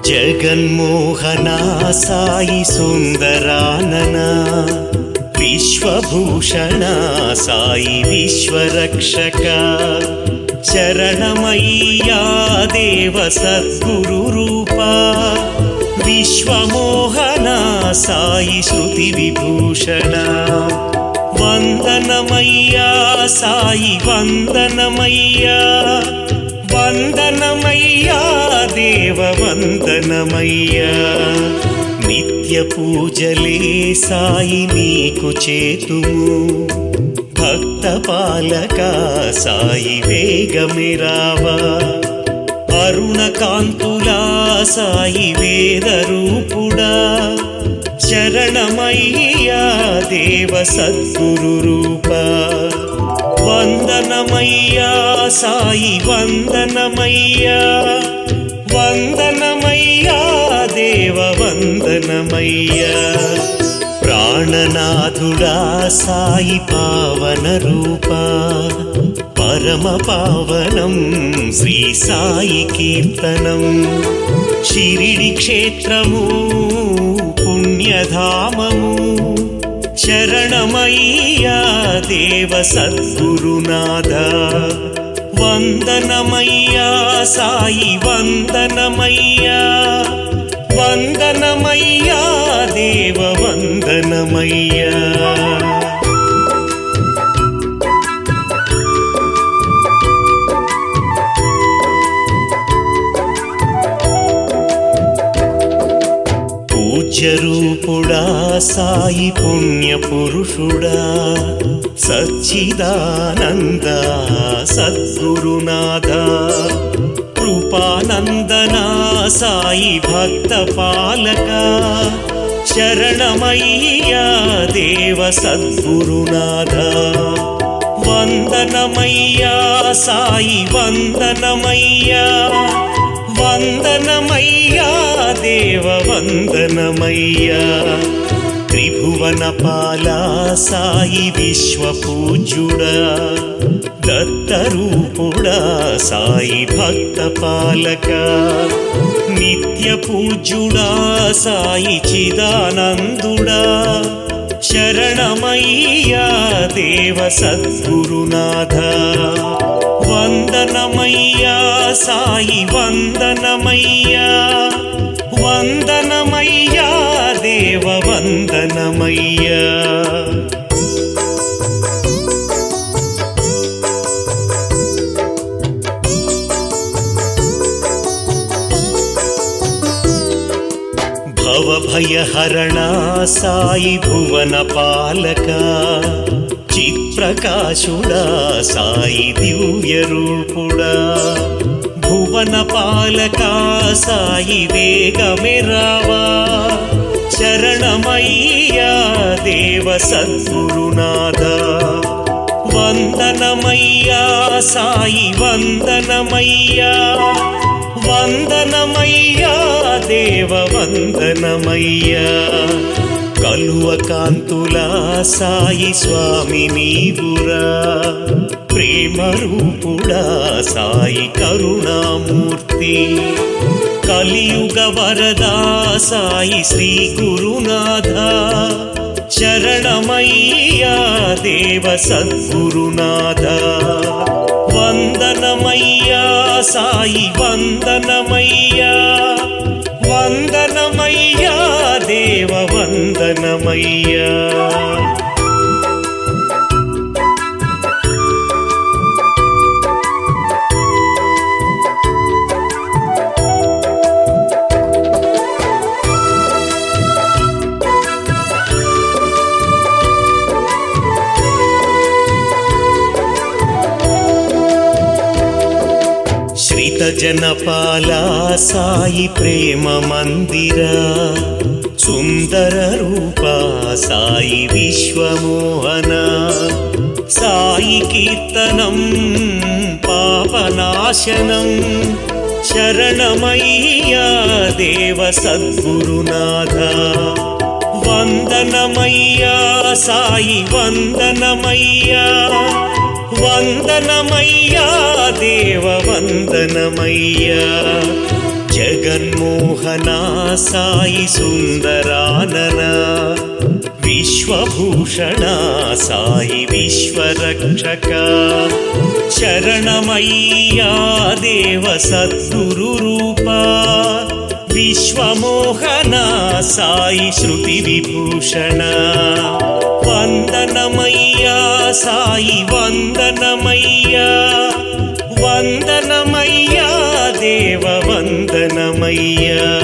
జగన్మోహనా సాయి సుందరానన విశ్వభూషణ సాయి విశ్వరక్షక శరణమయ్యా దేవ సద్గురు రూపా విశ్వమోహన సాయి శృతి విభూషణ వందనమయ్యా సాయి వందనమయ్యా వందనమయ్యా దేవ వందనమయ్యా నిత్య పూజలే సాయి నీకు చేతుము భక్త పాలక సాయి వేగమిరావా అరుణ కాంతులా సాయి వేద రూపుడా శరణమయ్యా దేవ సద్గురు రూపా వందనమయ్యా సాయి వందనమయ్యా వందనమయ్యా దేవ వందనమయ్యా ప్రాణనాథుడా సాయి పావన రూపా పరమ పావనం శ్రీ సాయి కీర్తనం షిరిడి క్షేత్రము పుణ్యధామము శరణమయ్యా దేవ సద్గురునాథ వందనమయ్యా సాయి వందనమయ్యా వందనమయ్యా దేవ వందనమయ్యా పూజ్యరూపుడా సాయి పుణ్య పురుషుడా సచ్చిదానంద సద్గురునాథ కృపానందనా సాయి భక్త పాలక శరణమయ్యా దేవ సద్గురునాథ వందనమయ్యా సాయి వందనమయ్యా వందనమయ్యా దేవ వందనమయ్యా త్రిభువన పాలా సాయి విశ్వపూజ్యుడా దత్తరూపుడా సాయి భక్త పాలక నిత్య పూజ్యుడా సాయి చిదానందుడా శరణమయ్యా దేవ సద్గురునాథ వందనమయ్యా సాయి వందనమయ్యా వందనమయ్యా దేవ వందనమయ్యా భవభయహరణా సాయి భువన పాలక చిత్ప్రకాశుడా సాయి దివ్య రూపుడా భువన పాలక సాయి వేగమెరావా శరణమయ్యా దేవ సద్గురునాథ వందనమయ్యా సాయి వందనమయ్యా వందనమయ్యా దేవ వందనమయ్యా కలువ కాంతులా సాయి స్వామి నీవురా ప్రేమ రూపుడా సాయి కరుణామూర్తి కలియుగ వరదా సాయి శ్రీ గురునాథ శరణమయ్యా దేవ సద్గురునాథ వందనమయ్యా సాయి వందనమయ్యా వందనమయ్యా దేవ వందనమయ్యా శ్రిత జనపాలా సాయి ప్రేమ మందిర సుందర రూపా సాయి విశ్వమోహన సాయి కీర్తనం పాపనాశనం శరణమయ్యా దేవ సద్గురునాథ వందనమయ్యా సాయి వందనమయ్యా వందనమయ్యా దేవ వందనమయ్యా జగన్మోహనా సాయి సుందరానన విశ్వభూషణ సాయి విశ్వరక్షక శరణమయ్యా దేవ సద్గురు రూపా విశ్వమోహన సాయి శృతి విభూషణ వందనమయ్యా సాయి వందనమయ్యా వందనమయ్యా దేవ వందనమయ్యా